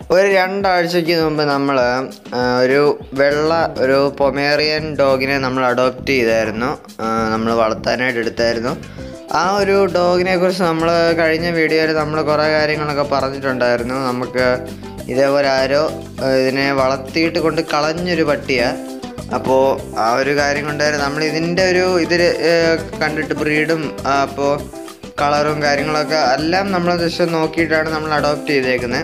ഒരു രണ്ടാഴ്ചയ്ക്ക് മുമ്പ് നമ്മൾ ഒരു വെള്ള ഒരു പൊമേറിയൻ ഡോഗിനെ നമ്മൾ അഡോപ്റ്റ് ചെയ്തായിരുന്നു നമ്മൾ വളർത്താനായിട്ട് എടുത്തായിരുന്നു ആ ഒരു ഡോഗിനെ കുറിച്ച് നമ്മൾ കഴിഞ്ഞ വീഡിയോയിൽ നമ്മൾ കുറേ കാര്യങ്ങളൊക്കെ പറഞ്ഞിട്ടുണ്ടായിരുന്നു നമുക്ക് ഇതേപോലെ ആരോ ആ, ഇതിനെ വളർത്തിയിട്ട് കൊണ്ട് കളഞ്ഞൊരു പട്ടിയാണ് അപ്പോൾ ആ ഒരു കാര്യം കൊണ്ടായിരുന്നു നമ്മൾ ഇതിൻ്റെ ഒരു ഇതിൽ കണ്ടിട്ട് ബ്രീഡും അപ്പോൾ കളറും കാര്യങ്ങളൊക്കെ എല്ലാം നമ്മൾ ജസ്റ്റ് നോക്കിയിട്ടാണ് നമ്മൾ അഡോപ്റ്റ് ചെയ്തേക്കുന്നത്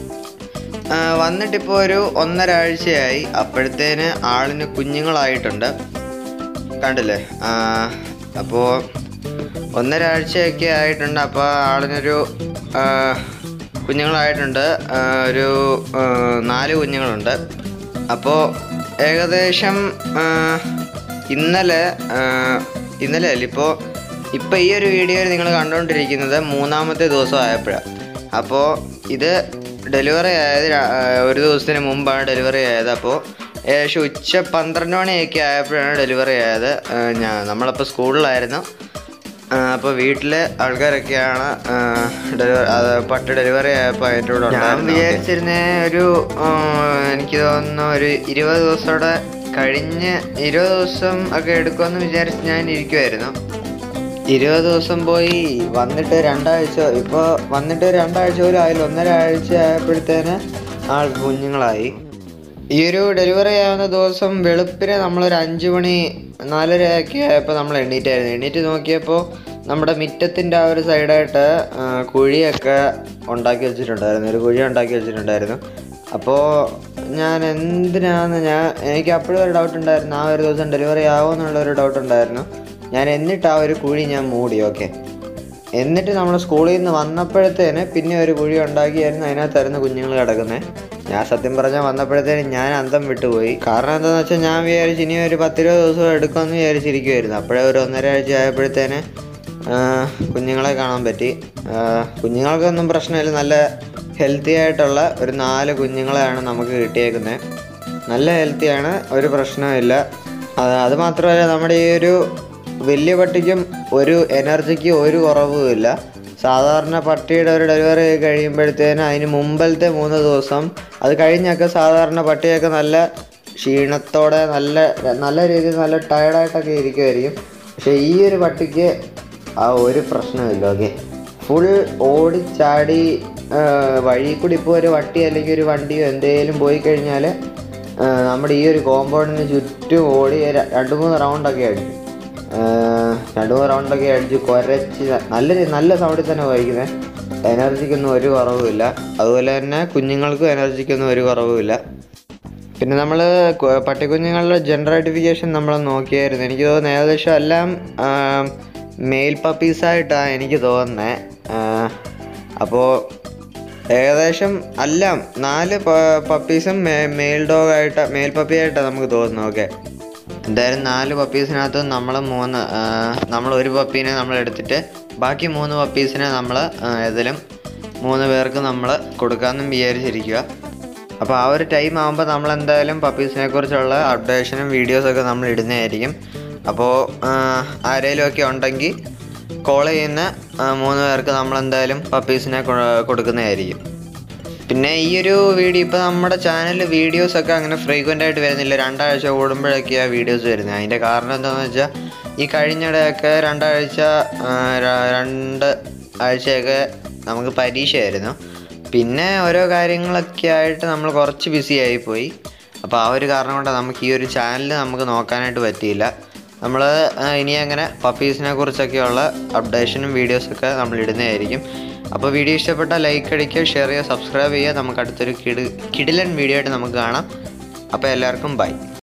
വന്നിട്ടിപ്പോൾ ഒരു ഒന്നര ആഴ്ചയായി അപ്പോഴത്തേന് ആളിന് കുഞ്ഞുങ്ങളായിട്ടുണ്ട് കണ്ടില്ലേ അപ്പോൾ ഒന്നര ആഴ്ചയൊക്കെ ആയിട്ടുണ്ട് അപ്പോൾ ആളിനൊരു ആ, കുഞ്ഞുങ്ങളായിട്ടുണ്ട് ആ, ഒരു ആ, നാല് കുഞ്ഞുങ്ങളുണ്ട് അപ്പോൾ ഏകദേശം ആ, ഇന്നലെ ആ, ഇന്നലെ അല്ല ഇപ്പോൾ ഇപ്പോൾ ഈ ഒരു വീഡിയോയിൽ നിങ്ങൾ കണ്ടുകൊണ്ടിരിക്കുന്നത് മൂന്നാമത്തെ ദിവസം ആയപ്പോഴാണ് അപ്പോൾ ഇത് ഡെലിവറി ആയത് ര- ആ, ഒരു ദിവസത്തിന് മുമ്പാണ് ഡെലിവറി ആയത് അപ്പോൾ ഏകദേശം ഉച്ച പന്ത്രണ്ട് മണിയൊക്കെ ആയപ്പോഴാണ് ഡെലിവറി ആയത് ആ, ഞാൻ നമ്മളപ്പോൾ സ്കൂളിലായിരുന്നു അപ്പോൾ വീട്ടിലെ ആൾക്കാരൊക്കെയാണ് ഡെലിവറി അത് പട്ട് ഡെലിവറി ആയപ്പോൾ അതിൻ്റെ കൂടെ ഞാൻ വിചാരിച്ചിരുന്ന ഒരു ആ, എനിക്ക് തോന്നുന്നു ഒരു ഇരുപത് ദിവസത്തോടെ കഴിഞ്ഞ് ഇരുപത് ദിവസം ഒക്കെ എടുക്കുമെന്ന് വിചാരിച്ച് ഞാൻ ഇരിക്കുമായിരുന്നു ഇരുപത് ദിവസം പോയി വന്നിട്ട് രണ്ടാഴ്ച ഇപ്പോൾ വന്നിട്ട് രണ്ടാഴ്ച പോലും ആയില്ല ഒന്നര ആഴ്ച ആയപ്പോഴത്തേന് ആൾ കുഞ്ഞുങ്ങളായി ഈ ഒരു ഡെലിവറി ആവുന്ന ദിവസം വെളുപ്പിനെ നമ്മളൊരു അഞ്ച് മണി നാലര ഒക്കെ ആയപ്പോൾ നമ്മൾ എണ്ണീറ്റായിരുന്നു എണ്ണീറ്റ് നോക്കിയപ്പോൾ നമ്മുടെ മിറ്റത്തിൻ്റെ ആ ഒരു സൈഡായിട്ട് ആ, കുഴിയൊക്കെ ഉണ്ടാക്കി വെച്ചിട്ടുണ്ടായിരുന്നു ഒരു കുഴി ഉണ്ടാക്കി വെച്ചിട്ടുണ്ടായിരുന്നു അപ്പോൾ ഞാൻ എന്തിനാന്ന് ഞാൻ എനിക്ക് അപ്പോഴും ഒരു ഡൗട്ട് ഉണ്ടായിരുന്നു ആ ഒരു ദിവസം ഡെലിവറി ആവുമെന്നുള്ള ഒരു ഡൗട്ട് ഉണ്ടായിരുന്നു ഞാൻ എന്നിട്ട് ആ ഒരു കുഴി ഞാൻ മൂടി ഓക്കെ എന്നിട്ട് നമ്മൾ സ്കൂളിൽ നിന്ന് വന്നപ്പോഴത്തേന് പിന്നെ ഒരു കുഴി ഉണ്ടാക്കിയായിരുന്നു അതിനകത്തായിരുന്നു കുഞ്ഞുങ്ങൾ കിടക്കുന്നത് ഞാൻ സത്യം പറഞ്ഞാൽ വന്നപ്പോഴത്തേന് ഞാൻ അന്തം വിട്ടുപോയി കാരണം എന്താണെന്ന് വെച്ചാൽ ഞാൻ വിചാരിച്ചു ഇനി ഒരു പത്തിരുപത് ദിവസം എടുക്കുമെന്ന് വിചാരിച്ചിരിക്കുമായിരുന്നു അപ്പോഴേ ഒരു ഒന്നര ആഴ്ച ആയപ്പോഴത്തേന് ആ, കുഞ്ഞുങ്ങളെ കാണാൻ പറ്റി ആ, കുഞ്ഞുങ്ങൾക്കൊന്നും പ്രശ്നമില്ല നല്ല ഹെൽത്തി ആയിട്ടുള്ള ഒരു നാല് കുഞ്ഞുങ്ങളെയാണ് നമുക്ക് കിട്ടിയേക്കുന്നത് നല്ല ഹെൽത്തിയാണ് ഒരു പ്രശ്നമില്ല അത് അത് മാത്രമല്ല നമ്മുടെ ഈ ഒരു വലിയ പട്ടിക്കും ഒരു എനർജിക്ക് ഒരു കുറവുമില്ല സാധാരണ പട്ടിയുടെ ഒരു ഡെലിവറി കഴിയുമ്പോഴത്തേന് അതിന് മുമ്പലത്തെ മൂന്ന് ദിവസം അത് കഴിഞ്ഞൊക്കെ സാധാരണ പട്ടിയൊക്കെ നല്ല ക്ഷീണത്തോടെ നല്ല നല്ല രീതിയിൽ നല്ല ടയർഡായിട്ടൊക്കെ ഇരിക്കുമായിരിക്കും പക്ഷേ ഈ ഒരു പട്ടിക്ക് ആ ഒരു പ്രശ്നമില്ല ഓക്കെ ഫുൾ ഓടിച്ചാടി ആ, വഴി കൂടി ഇപ്പോൾ ഒരു വട്ടി അല്ലെങ്കിൽ ഒരു വണ്ടിയോ എന്തെങ്കിലും പോയി കഴിഞ്ഞാൽ നമ്മുടെ ഈ ഒരു കോമ്പൗണ്ടിന് ചുറ്റും ഓടി ര- രണ്ട് മൂന്ന് റൗണ്ടൊക്കെ അടിച്ചു രണ്ട് മൂന്ന് റൗണ്ടൊക്കെ അടിച്ച് കുരച്ച് നല്ല രീ- നല്ല സൗണ്ടിൽ തന്നെ വായിക്കുന്നത് എനർജിക്കൊന്നും ഒരു കുറവുമില്ല അതുപോലെ തന്നെ കുഞ്ഞുങ്ങൾക്കും എനർജിക്കൊന്നും ഒരു കുറവുമില്ല പിന്നെ നമ്മൾ പട്ടിക്കുഞ്ഞുങ്ങളുടെ ജെൻഡർ ഐഡൻറ്റിഫിക്കേഷൻ നമ്മൾ നോക്കിയായിരുന്നു എനിക്ക് തോന്നുന്നു ഏകദേശം എല്ലാം മെയിൽ പപ്പീസായിട്ടാണ് എനിക്ക് തോന്നുന്നത് അപ്പോൾ ഏകദേശം എല്ലാം നാല് പപ്പീസും മെയിൽ ഡോഗായിട്ട് മെയിൽ പപ്പിയായിട്ടാണ് നമുക്ക് തോന്നുന്നത് ഓക്കെ എന്തായാലും നാല് പപ്പീസിനകത്ത് നമ്മൾ മൂന്ന് നമ്മൾ ഒരു പപ്പീനെ നമ്മൾ എടുത്തിട്ട് ബാക്കി മൂന്ന് പപ്പീസിനെ നമ്മൾ ഏതെങ്കിലും മൂന്ന് പേർക്ക് നമ്മൾ കൊടുക്കാമെന്നും വിചാരിച്ചിരിക്കുക അപ്പോൾ ആ ഒരു ടൈം ആകുമ്പോൾ നമ്മൾ എന്തായാലും പപ്പീസിനെ കുറിച്ചുള്ള അപ്ഡേഷനും വീഡിയോസൊക്കെ നമ്മൾ ഇടുന്നതായിരിക്കും അപ്പോൾ ആരെങ്കിലും ഒക്കെ ഉണ്ടെങ്കിൽ കോൾ ചെയ്യുന്ന ആ, മൂന്ന് പേർക്ക് നമ്മൾ എന്തായാലും പപ്പീസിനെ കൊ- കൊടുക്കുന്നതായിരിക്കും പിന്നെ ഈ ഒരു വീഡിയോ ഇപ്പോൾ നമ്മുടെ ചാനലിൽ വീഡിയോസൊക്കെ അങ്ങനെ ഫ്രീക്വൻ്റ് ആയിട്ട് വരുന്നില്ല രണ്ടാഴ്ച കൂടുമ്പോഴൊക്കെയാണ് വീഡിയോസ് വരുന്നത് അതിൻ്റെ കാരണം എന്താണെന്ന് വെച്ചാൽ ഈ കഴിഞ്ഞിടെയൊക്കെ രണ്ടാഴ്ച ആ, ര- രണ്ട് ആഴ്ചയൊക്കെ നമുക്ക് പരീക്ഷയായിരുന്നു പിന്നെ ഓരോ കാര്യങ്ങളൊക്കെ ആയിട്ട് നമ്മൾ കുറച്ച് ബിസി ആയിപ്പോയി അപ്പോൾ ആ ഒരു കാരണം കൊണ്ടാണ് നമുക്ക് ഈ ഒരു ചാനൽ നമുക്ക് നോക്കാനായിട്ട് പറ്റിയില്ല നമ്മൾ ഇനി അങ്ങനെ പപ്പീസിനെ കുറിച്ചൊക്കെയുള്ള അപ്ഡേഷനും വീഡിയോസൊക്കെ നമ്മൾ ഇടുന്നതായിരിക്കും അപ്പോൾ വീഡിയോ ഇഷ്ടപ്പെട്ടാൽ ലൈക്ക് അടിക്കുക ഷെയർ ചെയ്യുക സബ്സ്ക്രൈബ് ചെയ്യുക നമുക്ക് അടുത്തൊരു കിട് കിടിലൻ വീഡിയോ ആയിട്ട് നമുക്ക് കാണാം അപ്പോൾ എല്ലാവർക്കും ബൈ